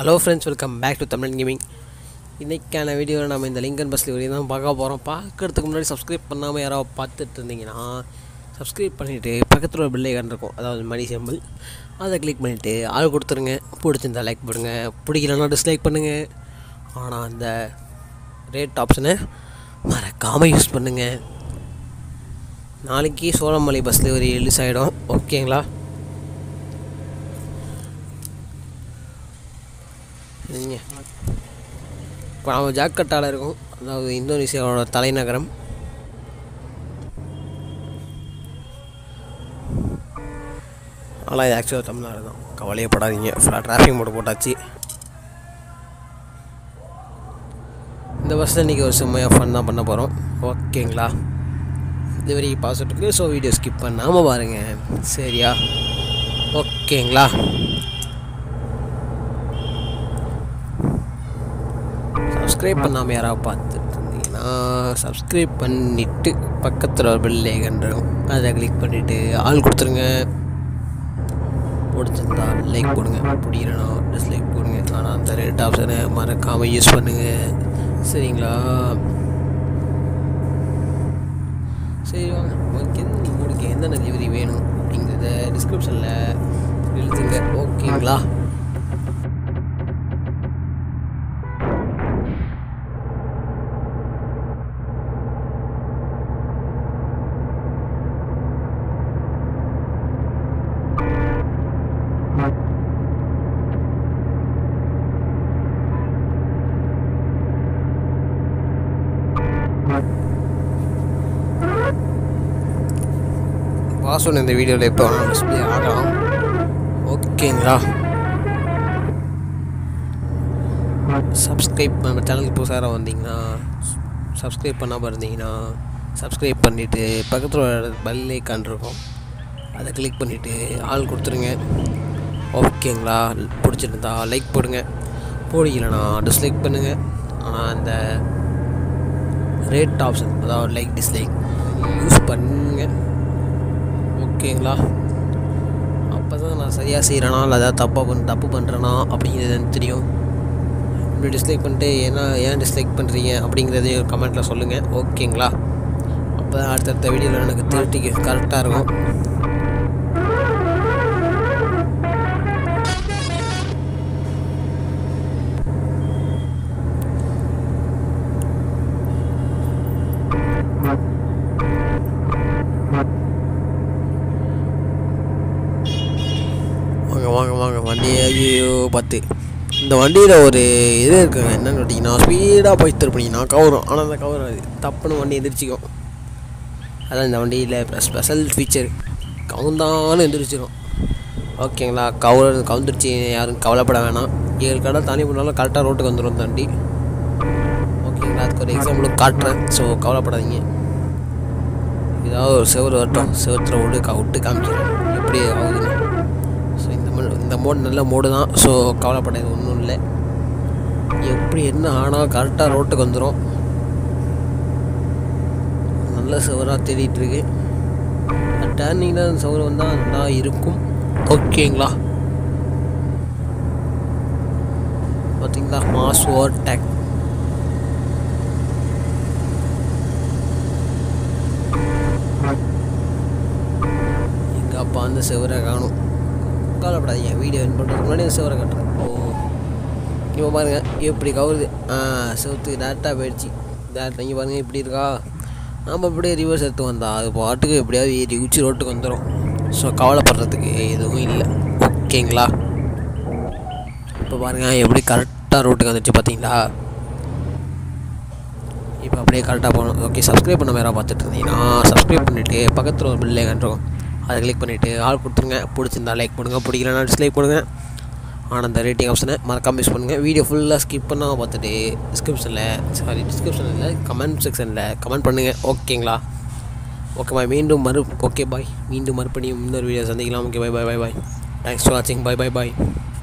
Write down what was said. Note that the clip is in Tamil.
hello friends welcome back to Tamil gaming இன்றைக்கான வீடியோவில் நம்ம இந்த லிங்கன் பஸ் லிவரி தான் பார்க்க போகிறோம் பார்க்கறதுக்கு முன்னாடி சப்ஸ்கிரைப் பண்ணாமல் யாராவது பார்த்துட்டு இருந்தீங்கன்னா சப்ஸ்கிரைப் பண்ணிவிட்டு பக்கத்தில் ஒரு பில்லை இருக்கும் அதாவது மணி சிம்பிள் அதை கிளிக் பண்ணிவிட்டு ஆள் கொடுத்துருங்க பிடிச்சிருந்தா லைக் பண்ணுங்க பிடிக்கலன்னா டிஸ்லைக் பண்ணுங்கள் ஆனால் அந்த ரேட் ஆப்ஷனை மறக்காமல் யூஸ் பண்ணுங்கள் நாளைக்கு சோழமலை பஸ்ஸில் ஒரு ரிலீஸ் ஆகிடும் ஓகேங்களா சரிங்க இப்போ நம்ம ஜாக்கட்டாவில் இருக்கோம் அதாவது இந்தோனேசியாவோட தலைநகரம் ஆனால் இது ஆக்சுவலாக தமிழ்நாடு தான் கவலையப்படாதீங்க ஃபுல்லாக டிராஃபிக் மோடு போட்டாச்சு இந்த பஸ்ஸில் இன்றைக்கி ஒரு செம்மையாக ஃபன் தான் பண்ண போகிறோம் ஓகேங்களா இது வரைக்கும் பாஸ்வேர்ட் இருக்குது ஸோ வீடியோ ஸ்கிப் பண்ணாமல் பாருங்கள் சரியா ஓகேங்களா சப்ஸ்கிரைப் பண்ணாமல் யாராவது பார்த்துட்டு இருந்தீங்கன்னா சப்ஸ்கிரைப் பண்ணிவிட்டு பக்கத்தில் ஒரு பெல் ஐக்கன்றும் அதை கிளிக் பண்ணிவிட்டு ஆள் கொடுத்துருங்க பிடிச்சிருந்தா லைக் போடுங்க பிடிக்கலனா டிஸ்லைக் போடுங்க ஆனால் அந்த ரேட் ஆப்ஷனை மறக்காமல் யூஸ் பண்ணுங்கள் சரிங்களா சரி வாங்க உங்களுக்கு எந்த உங்களுக்கு எந்தெந்த டெலிவரி வேணும் அப்படிங்கிறத டிஸ்கிரிப்ஷனில் எழுதுங்க ஓகேங்களா பாஸ்வேர்டு இந்த வீடியோவில் எப்போ வேணாலும் டிஸ்பிளே ஆகலாம் ஓகேங்களா சப்ஸ்கிரைப் நம்ம சேனலுக்கு புதுசாக வந்தீங்கன்னா சப்ஸ்கிரைப் பண்ணாமல் இருந்தீங்கன்னா சப்ஸ்கிரைப் பண்ணிவிட்டு பக்கத்தில் ஒரு பெல் ஐக்கான் இருக்கும் அதை கிளிக் பண்ணிவிட்டு ஆள் கொடுத்துருங்க ஓகேங்களா பிடிச்சிருந்தா லைக் போடுங்க பிடிக்கலனா டிஸ்லைக் பண்ணுங்கள் ஆனால் அந்த ரேட் ஆப்ஷன் அதாவது லைக் டிஸ்லைக் யூஸ் பண்ணுங்க ஓகேங்களா அப்போ தான் நான் சரியாக செய்கிறேனா இல்லை ஏதாவது தப்பாக பண்ண தப்பு பண்ணுறேனா அப்படிங்கிறது எனக்கு தெரியும் இப்படி டிஸ்லைக் பண்ணிட்டு ஏன்னா ஏன் டிஸ்லைக் பண்ணுறீங்க அப்படிங்கிறதையும் கமெண்ட்டில் சொல்லுங்கள் ஓகேங்களா அப்போ தான் அடுத்தடுத்த வீடியோவில் எனக்கு திருட்டிக்கு கரெக்டாக இருக்கும் வாங்க வாங்க வாங்க வண்டி ஐயோ பத்து இந்த வண்டியில் ஒரு இது இருக்குங்க என்னன்னு கேட்டிங்கன்னா ஸ்பீடாக போய் திருப்பினீங்கன்னா கவரும் ஆனால் அந்த கவர் அது தப்புன்னு வண்டி எந்திரிச்சிக்கும் அதான் இந்த வண்டியில் ஸ்பெஷல் ஃபீச்சர் கவுந்தான்னு எந்திரிச்சிடும் ஓகேங்களா கவுர் கவுந்துருச்சு யாரும் கவலைப்பட வேணாம் ஏழு கடை தாண்டி போனாலும் கரெக்டாக ரோட்டுக்கு வந்துடும் இந்த வண்டி ஓகேங்களா அதுக்கு ஒரு எக்ஸாம்பிளும் காட்டுறேன் ஸோ கவலைப்படாதீங்க ஏதாவது ஒரு செவரு வரட்டும் செவத்தில் விட்டு க விட்டு காமிக்கிறேன் எப்படி ஆகுதுன்னு ஸோ இந்த மோ இந்த மோடு நல்ல மோடு தான் ஸோ கவலைப்படாது ஒன்றும் இல்லை எப்படி என்ன ஆனால் கரெக்டாக ரோட்டுக்கு வந்துடும் நல்ல செவராக தேடிட்டுருக்கு டேர்னிங்கில் செவரு வந்தால் நல்லா இருக்கும் ஓகேங்களா பார்த்தீங்களா மாஸ் ஓவர் டேக் எங்கள் அப்பா அந்த செவரை காணும் கவலைப்படாதீங்க வீடியோ என் பண்ணுறதுக்கு முன்னாடி அந்த செவரை கட்டுறேன் ஓ இப்போ பாருங்கள் எப்படி கவுருது ஆ செவத்துக்கு டேரெக்டாக போயிடுச்சு டேரெக்டாக இங்கே பாருங்கள் இப்படி இருக்கா நம்ம அப்படியே ரிவர்ஸ் எடுத்து வந்தா அது பாட்டுக்கு எப்படியாவது ஏறி உச்சி ரோட்டுக்கு வந்துடும் ஸோ கவலைப்படுறதுக்கு எதுவும் இல்லை ஓகேங்களா இப்போ பாருங்கள் எப்படி கரெக்டாக ரோட்டுக்கு வந்துச்சு பார்த்தீங்களா இப்போ அப்படியே கரெக்டாக போகணும் ஓகே சப்ஸ்கிரைப் பண்ண யாராவது பார்த்துட்டு இருந்தீங்கன்னா சப்ஸ்கிரைப் பண்ணிவிட்டு பக்கத்தில் ஒரு பில்லை கண்டிருக்கும் அதை கிளிக் பண்ணிவிட்டு ஆள் கொடுத்துருங்க பிடிச்சிருந்தா லைக் பண்ணுங்கள் பிடிக்கலனா டிஸ்லைக் பண்ணுங்கள் ஆனால் அந்த ரேட்டிங் ஆப்ஷனை மறக்காமல் யூஸ் பண்ணுங்கள் வீடியோ ஃபுல்லாக ஸ்கிப் பண்ணாமல் பார்த்துட்டு டிஸ்கிரிப்ஷனில் சாரி டிஸ்கிரிப்ஷனில் கமெண்ட் செக்ஷனில் கமெண்ட் பண்ணுங்கள் ஓகேங்களா ஓகே பாய் மீண்டும் மறு ஓகே பாய் மீண்டும் மறுபடியும் இன்னொரு வீடியோ சந்திக்கலாம் okay bye bye bye bye thanks for வாட்சிங் பை பை பாய்